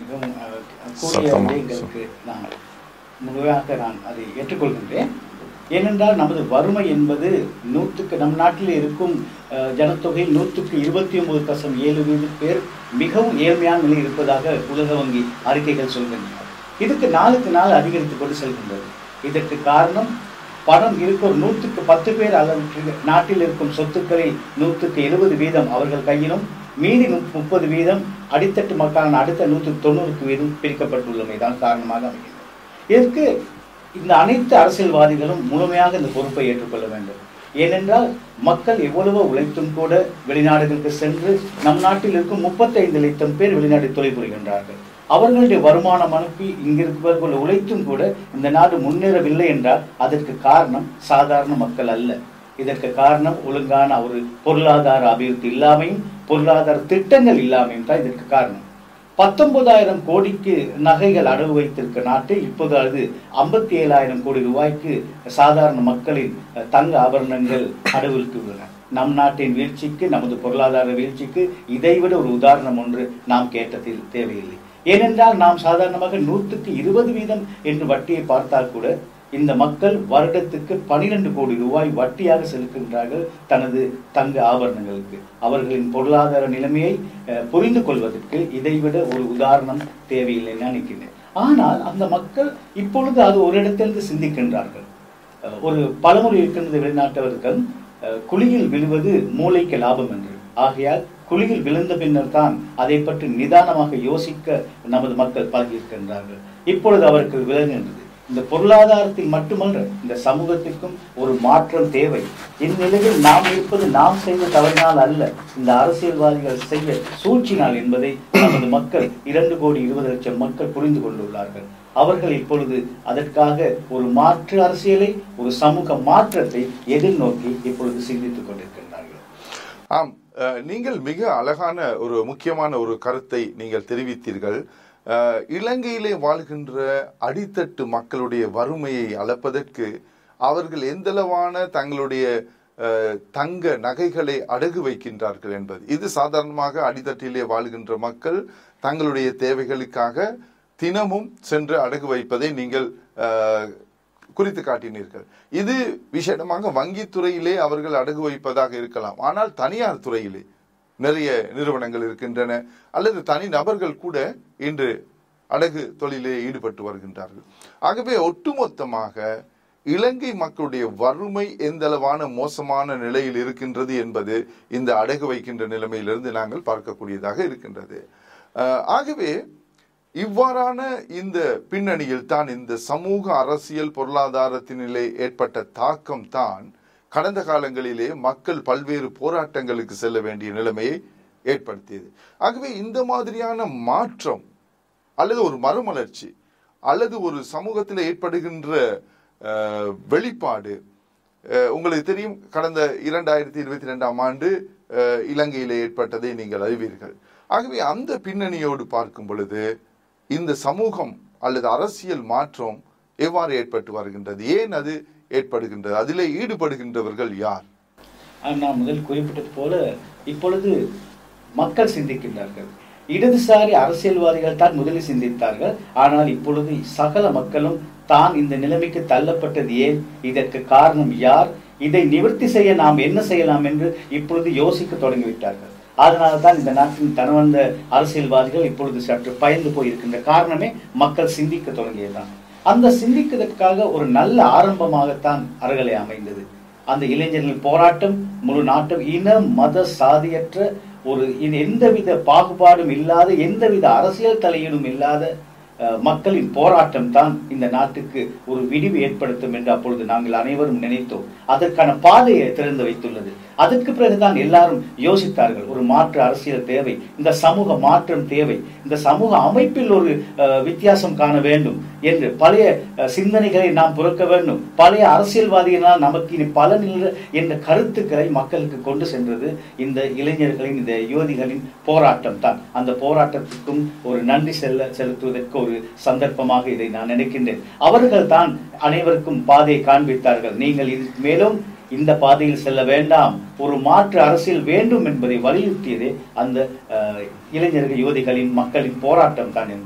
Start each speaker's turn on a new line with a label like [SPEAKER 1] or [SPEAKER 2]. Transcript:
[SPEAKER 1] மிகவும் அஹ், கூறிய
[SPEAKER 2] சத்தமா,
[SPEAKER 1] விடயங்களுக்கு நான் முழுமையாக நான் அதை ஏற்றுக்கொள்கின்றேன் ஏனென்றால் நமது வறுமை என்பது நூற்றுக்கு நம் நாட்டில் இருக்கும் அஹ், ஜனத்தொகையில் நூற்றுக்கு இருபத்தி ஒன்பது தசம் ஏழு வீத பேர் மிகவும் ஏழ்மையான நிலையில் இருப்பதாக உலக வங்கி அறிக்கைகள் சொல்கின்றன இதுக்கு நாளுக்கு நாள் அதிகரித்துக் கொண்டு செல்கின்றது இதற்கு காரணம் பணம் இருக்கும் ஒரு நூற்றுக்கு பத்து பேர் அளவுக்கு நாட்டில் இருக்கும் சொத்துக்களில் நூற்றுக்கு எழுபது வீதம் அவர்கள் கையிலும் மீதி முப்- முப்பது வீதம் அடித்தட்டு மக்களான அடுத்த நூற்றுக்கு தொண்ணூறுக்கு வீதம் பிரிக்கப்பட்டுள்ளமை தான் காரணமாக அமைகிறது இதற்கு இந்த அனைத்து அரசியல்வாதிகளும் முழுமையாக இந்த பொறுப்பை ஏற்றுக்கொள்ள வேண்டும் ஏனென்றால் மக்கள் எவ்வளவோ உழைத்தும் கூட வெளிநாடுகளுக்கு சென்று நம் நாட்டில் இருக்கும் முப்பத்தைந்து லட்சம் பேர் வெளிநாடு தொழில் புரிகின்றார்கள் அவர்களுடைய வருமானம் அனுப்பி இங்கிருப்பவர்கள் உழைத்தும் கூட இந்த நாடு முன்னேறவில்லை என்றால் அதற்கு காரணம் சாதாரண மக்கள் அல்ல இதற்கு காரணம் ஒழுங்கான ஒரு பொருளாதார அபிவிருத்தி இல்லாமையும் பொருளாதார திட்டங்கள் இல்லாமையும் தான் இதற்கு காரணம் பத்தொன்பதாயிரம் கோடிக்கு நகைகள் அடகு வைத்திருக்க நாட்டில் இப்போது அது ஐம்பத்தி ஏழாயிரம் கோடி ரூபாய்க்கு சாதாரண மக்களின் அஹ், தங்க ஆபரணங்கள் அடகுவிற்கு உள்ளன நம் நாட்டின் வீழ்ச்சிக்கு நமது பொருளாதார வீழ்ச்சிக்கு இதைவிட ஒரு உதாரணம் ஒன்று நாம் கேட்டதில் தேவையில்லை ஏனென்றால் நாம் சாதாரணமாக நூற்றுக்கு இருபது வீதம் என்று வட்டியை பார்த்தால் கூட இந்த மக்கள் வருடத்துக்கு பனிரெண்டு கோடி ரூபாய் வட்டியாக செலுத்துகின்றார்கள் தனது தங்க ஆபரணங்களுக்கு அவர்களின் பொருளாதார நிலைமையை அஹ், புரிந்து கொள்வதற்கு இதைவிட ஒரு உதாரணம் தேவையில்லைன்னு நினைக்கிறேன் ஆனால் அந்த மக்கள் இப்பொழுது அது ஒரு இடத்திலிருந்து சிந்திக்கின்றார்கள் அஹ், ஒரு பழமொழி இருக்கின்றது வெளிநாட்டவர்கள் அஹ், குழியில் விழுவது மூளைக்கு லாபம் என்று ஆகையால் குழியில் விழுந்த பின்னர் தான் அதை பற்றி நிதானமாக யோசிக்க நமது மக்கள் பழகியிருக்கின்றார்கள் இப்பொழுது அவர்கள் விளங்குகின்றது இந்த பொருளாதாரத்தில் மட்டுமல்ல இந்த சமூகத்திற்கும் ஒரு மாற்றம் தேவை இந்நிலையில் நாம் இருப்பது நாம் செய்த தவறினால் அல்ல இந்த அரசியல்வாதிகள் செய்ய சூழ்ச்சினால் என்பதை நமது மக்கள் இரண்டு கோடி இருபது லட்சம் மக்கள் புரிந்து கொண்டுள்ளார்கள் அவர்கள் இப்பொழுது அதற்காக ஒரு மாற்று அரசியலை ஒரு சமூக மாற்றத்தை எதிர்நோக்கி இப்பொழுது சிந்தித்துக் கொண்டிருக்கின்றார்கள்
[SPEAKER 2] ஆம் அஹ், நீங்கள் மிக அழகான ஒரு முக்கியமான ஒரு கருத்தை நீங்கள் தெரிவித்தீர்கள் அஹ், இலங்கையிலே வாழ்கின்ற அடித்தட்டு மக்களுடைய வறுமையை அளப்பதற்கு அவர்கள் எந்தளவான தங்களுடைய அஹ், தங்க நகைகளை அடகு வைக்கின்றார்கள் என்பது இது சாதாரணமாக அடித்தட்டிலே வாழ்கின்ற மக்கள் தங்களுடைய தேவைகளுக்காக தினமும் சென்று அடகு வைப்பதை நீங்கள் அஹ், குறித்து காட்டினீர்கள் இது விசேடமாக வங்கித்துறையிலே அவர்கள் அடகு வைப்பதாக இருக்கலாம் ஆனால் தனியார் துறையிலே நிறைய நிறுவனங்கள் இருக்கின்றன அல்லது தனி நபர்கள் கூட இன்று அடகு தொழிலே ஈடுபட்டு வருகின்றார்கள் ஆகவே ஒட்டுமொத்தமாக இலங்கை மக்களுடைய வறுமை எந்த அளவான மோசமான நிலையில் இருக்கின்றது என்பது இந்த அடகு வைக்கின்ற நிலைமையிலிருந்து நாங்கள் பார்க்கக்கூடியதாக இருக்கின்றது அஹ், ஆகவே இவ்வாறான இந்த பின்னணியில் தான் இந்த சமூக அரசியல் பொருளாதாரத்தினிலே ஏற்பட்ட தாக்கம் தான் கடந்த காலங்களிலே மக்கள் பல்வேறு போராட்டங்களுக்கு செல்ல வேண்டிய நிலைமையை ஏற்படுத்தியது ஆகவே இந்த மாதிரியான மாற்றம் அல்லது ஒரு மறுமலர்ச்சி அல்லது ஒரு சமூகத்தில் ஏற்படுகின்ற அஹ், வெளிப்பாடு அஹ், உங்களுக்கு தெரியும் கடந்த இரண்டாயிரத்தி இருபத்தி ரெண்டாம் ஆண்டு அஹ், இலங்கையிலே ஏற்பட்டதை நீங்கள் அறிவீர்கள் ஆகவே அந்த பின்னணியோடு பார்க்கும் பொழுது இந்த சமூகம் அல்லது அரசியல் மாற்றம் எவ்வாறு ஏற்பட்டு வருகின்றது ஏன் அது ஏற்படுகின்றது அதிலே ஈடுபடுகின்றவர்கள் யார்
[SPEAKER 1] ஆனால் நான் முதல் குறிப்பிட்டது போல இப்பொழுது மக்கள் சிந்திக்கின்றார்கள் இடதுசாரி அரசியல்வாதிகள் தான் முதலில் சிந்தித்தார்கள் ஆனால் இப்பொழுது சகல மக்களும் தான் இந்த நிலைமைக்கு தள்ளப்பட்டது ஏன் இதற்கு காரணம் யார் இதை நிவர்த்தி செய்ய நாம் என்ன செய்யலாம் என்று இப்பொழுது யோசிக்க தொடங்கிவிட்டார்கள் அதனால தான் இந்த நாட்டின் தனவந்த அரசியல்வாதிகள் இப்பொழுது சற்று பயந்து போயிருக்கின்ற காரணமே மக்கள் சிந்திக்க தொடங்கியதுதான் அந்த சிந்திக்கிறதுக்காக ஒரு நல்ல ஆரம்பமாகத்தான் அறகலை அமைந்தது அந்த இளைஞர்கள் போராட்டம் முழு நாட்டும் இன மத சாதியற்ற ஒரு இது எந்தவித பாகுபாடும் இல்லாத எந்தவித அரசியல் தலையீடும் இல்லாத அஹ், மக்களின் போராட்டம் தான் இந்த நாட்டுக்கு ஒரு விடிவு ஏற்படுத்தும் என்று அப்பொழுது நாங்கள் அனைவரும் நினைத்தோம் அதற்கான பாதையை திறந்து வைத்துள்ளது அதற்கு பிறகுதான் எல்லாரும் யோசித்தார்கள் ஒரு மாற்று அரசியல் தேவை இந்த சமூக மாற்றம் தேவை இந்த சமூக அமைப்பில் ஒரு அஹ், வித்தியாசம் காண வேண்டும் என்று பழைய அஹ், சிந்தனைகளை நாம் புறக்க வேண்டும் பழைய அரசியல்வாதிகளால் நமக்கு இனி பலன் இல்லை என்ற கருத்துக்களை மக்களுக்கு கொண்டு சென்றது இந்த இளைஞர்களின் இந்த யுவதிகளின் போராட்டம் தான் அந்த போராட்டத்துக்கும் ஒரு நன்றி செல்ல செலுத்துவதற்கு ஒரு சந்தர்ப்பமாக இதை நான் நினைக்கின்றேன் அவர்கள் தான் அனைவருக்கும் பாதையை காண்பித்தார்கள் நீங்கள் இது மேலும் இந்த பாதையில் செல்ல வேண்டாம் ஒரு மாற்று அரசியல் வேண்டும் என்பதை வலியுறுத்தியதே அந்த அஹ், இளைஞர்கள் யுவதிகளின் மக்களின் போராட்டம் தான் என்பது